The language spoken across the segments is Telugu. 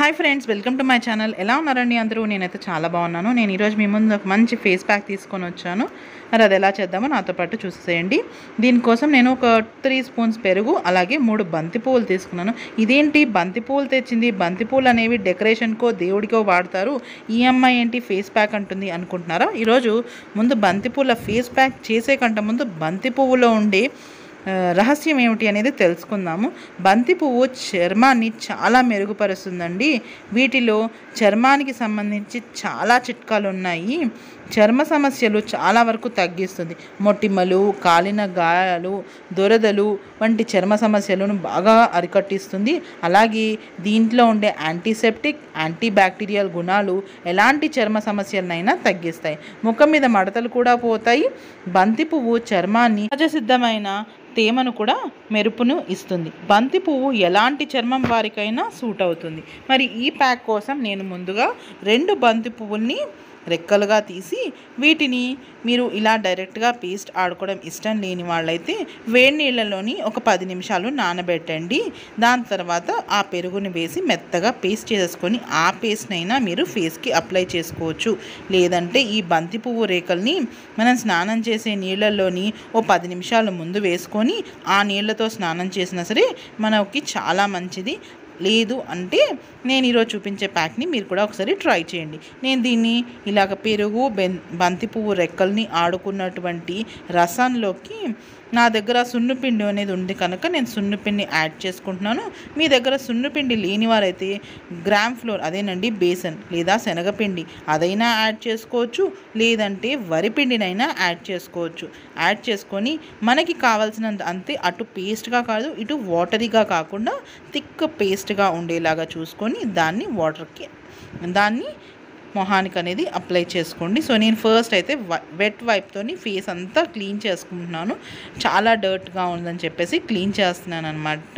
hi friends welcome to my channel ఎలా ఉన్నారండి అందరూ నేనైతే చాలా బాగున్నాను నేను ఈరోజు మీ ముందు ఒక మంచి ఫేస్ ప్యాక్ తీసుకొని వచ్చాను మరి అది ఎలా చేద్దామో నాతో పాటు చూసేయండి దీనికోసం నేను ఒక త్రీ స్పూన్స్ పెరుగు అలాగే మూడు బంతి పువ్వులు తీసుకున్నాను ఇదేంటి బంతి పువ్వులు తెచ్చింది బంతి పువ్వులు అనేవి డెకరేషన్కో దేవుడికో వాడతారు ఈ అమ్మాయి ఏంటి ఫేస్ ప్యాక్ అంటుంది అనుకుంటున్నారా ఈరోజు ముందు బంతి పువ్వుల ఫేస్ ప్యాక్ చేసే కంటే ముందు బంతి పువ్వులో ఉండే ఆ, రహస్యం ఏమిటి అనేది తెలుసుకుందాము బంతి పువ్వు చర్మాన్ని చాలా మెరుగుపరుస్తుందండి వీటిలో చర్మానికి సంబంధించి చాలా చిట్కాలు ఉన్నాయి చర్మ సమస్యలు చాలా వరకు తగ్గిస్తుంది మొటిమలు కాలిన గాయాలు దురదలు వంటి చర్మ సమస్యలను బాగా అరికట్టిస్తుంది అలాగే దీంట్లో ఉండే యాంటీసెప్టిక్ యాంటీ బ్యాక్టీరియల్ గుణాలు ఎలాంటి చర్మ సమస్యలనైనా తగ్గిస్తాయి ముఖం మీద మడతలు కూడా పోతాయి బంతి పువ్వు చర్మాన్ని సహజసిద్ధమైన తేమను కూడా మెరుపును ఇస్తుంది బంతి పువ్వు ఎలాంటి చర్మం వారికైనా సూట్ అవుతుంది మరి ఈ ప్యాక్ కోసం నేను ముందుగా రెండు బంతి పువ్వుల్ని రెక్కలుగా తీసి వీటిని మీరు ఇలా డైరెక్ట్గా పేస్ట్ ఆడుకోవడం ఇష్టం లేని వాళ్ళైతే వేడి నీళ్ళలోని ఒక పది నిమిషాలు నానబెట్టండి దాని తర్వాత ఆ పెరుగుని వేసి మెత్తగా పేస్ట్ చేసుకొని ఆ పేస్ట్నైనా మీరు ఫేస్కి అప్లై చేసుకోవచ్చు లేదంటే ఈ బంతి పువ్వు రేకల్ని మనం స్నానం చేసే నీళ్ళల్లోని ఓ పది నిమిషాలు ముందు వేసుకొని ఆ నీళ్ళతో స్నానం చేసినా సరే మనకి చాలా మంచిది లేదు అంటే నేను ఈరోజు చూపించే ప్యాక్ని మీరు కూడా ఒకసారి ట్రై చేయండి నేను దీన్ని ఇలాగ పెరుగు బెన్ బంతి పువ్వు రెక్కల్ని ఆడుకున్నటువంటి రసంలోకి నా దగ్గర సున్నుపిండి అనేది ఉంది కనుక నేను సున్నుపిండి యాడ్ చేసుకుంటున్నాను మీ దగ్గర సున్నుపిండి లేని వారైతే గ్రామ్ ఫ్లోర్ అదేనండి బేసన్ లేదా శనగపిండి అదైనా యాడ్ చేసుకోవచ్చు లేదంటే వరిపిండినైనా యాడ్ చేసుకోవచ్చు యాడ్ చేసుకొని మనకి కావాల్సినంత అంతే అటు పేస్ట్గా కాదు ఇటు వాటరీగా కాకుండా థిక్ పేస్ట్గా ఉండేలాగా చూసుకొని దాన్ని వాటర్కి దాన్ని మొహానికి అనేది అప్లై చేసుకోండి సో నేను ఫస్ట్ అయితే వెట్ వైప్తోని ఫేస్ అంతా క్లీన్ చేసుకుంటున్నాను చాలా డర్ట్గా ఉందని చెప్పేసి క్లీన్ చేస్తున్నాను అనమాట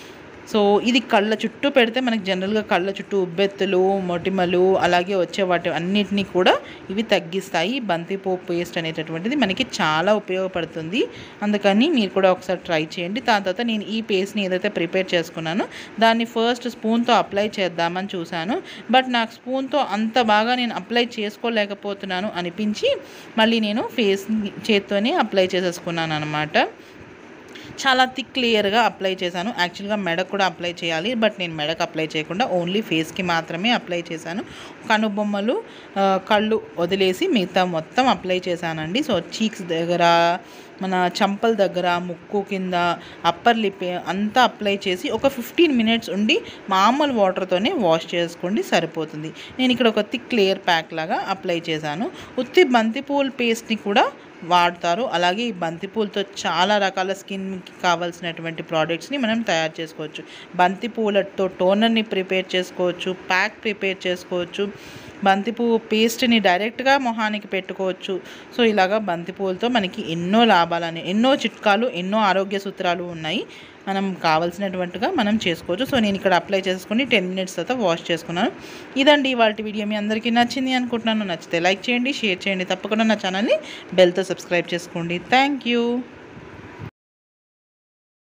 సో ఇది కళ్ళ చుట్టూ పెడితే మనకి జనరల్గా కళ్ళ చుట్టూ ఉబ్బెత్తులు మొటిమలు అలాగే వచ్చే వాటి అన్నిటినీ కూడా ఇవి తగ్గిస్తాయి బంతిపూ పేస్ట్ అనేటటువంటిది మనకి చాలా ఉపయోగపడుతుంది అందుకని మీరు కూడా ఒకసారి ట్రై చేయండి దాని తర్వాత నేను ఈ పేస్ట్ని ఏదైతే ప్రిపేర్ చేసుకున్నానో దాన్ని ఫస్ట్ స్పూన్తో అప్లై చేద్దామని చూశాను బట్ నాకు స్పూన్తో అంత బాగా నేను అప్లై చేసుకోలేకపోతున్నాను అనిపించి మళ్ళీ నేను ఫేస్ చేత్తోనే అప్లై చేసేసుకున్నాను అనమాట చాలా థిక్ లేయర్గా అప్లై చేశాను యాక్చువల్గా మెడకు కూడా అప్లై చేయాలి బట్ నేను మెడకు అప్లై చేయకుండా ఓన్లీ ఫేస్కి మాత్రమే అప్లై చేశాను కనుబొమ్మలు ఆ, కళ్ళు వదిలేసి మిగతా మొత్తం అప్లై చేశానండి సో చీక్స్ దగ్గర మన చంపల దగ్గర ముక్కు కింద అప్పర్ లిప్ అంతా అప్లై చేసి ఒక ఫిఫ్టీన్ మినిట్స్ ఉండి మామూలు వాటర్తోనే వాష్ చేసుకోండి సరిపోతుంది నేను ఇక్కడ ఒక థిక్ లేయర్ ప్యాక్ లాగా అప్లై చేశాను ఉత్తి బంతిపూల పేస్ట్ని కూడా వాడతారు అలాగే ఈ బంతిపూలతో చాలా రకాల స్కిన్కి కావాల్సినటువంటి ప్రోడక్ట్స్ని మనం తయారు చేసుకోవచ్చు బంతిపూలతో టోనర్ని ప్రిపేర్ చేసుకోవచ్చు ప్యాక్ ప్రిపేర్ చేసుకోవచ్చు బంతిపువ్వు పేస్ట్ని డైరెక్ట్గా మొహానికి పెట్టుకోవచ్చు సో ఇలాగా బంతిపూలతో మనకి ఎన్నో లాభాలని ఎన్నో చిట్కాలు ఎన్నో ఆరోగ్య సూత్రాలు ఉన్నాయి మనం కావాల్సినటువంటిగా మనం చేసుకోవచ్చు సో నేను ఇక్కడ అప్లై చేసుకుని టెన్ మినిట్స్ తర్వాత వాష్ చేసుకున్నాను ఇదండి ఇవాళ వీడియో మీ అందరికీ నచ్చింది అనుకుంటున్నాను నచ్చితే లైక్ చేయండి షేర్ చేయండి తప్పకుండా నా ఛానల్ని బెల్తో సబ్స్క్రైబ్ చేసుకోండి థ్యాంక్ యూ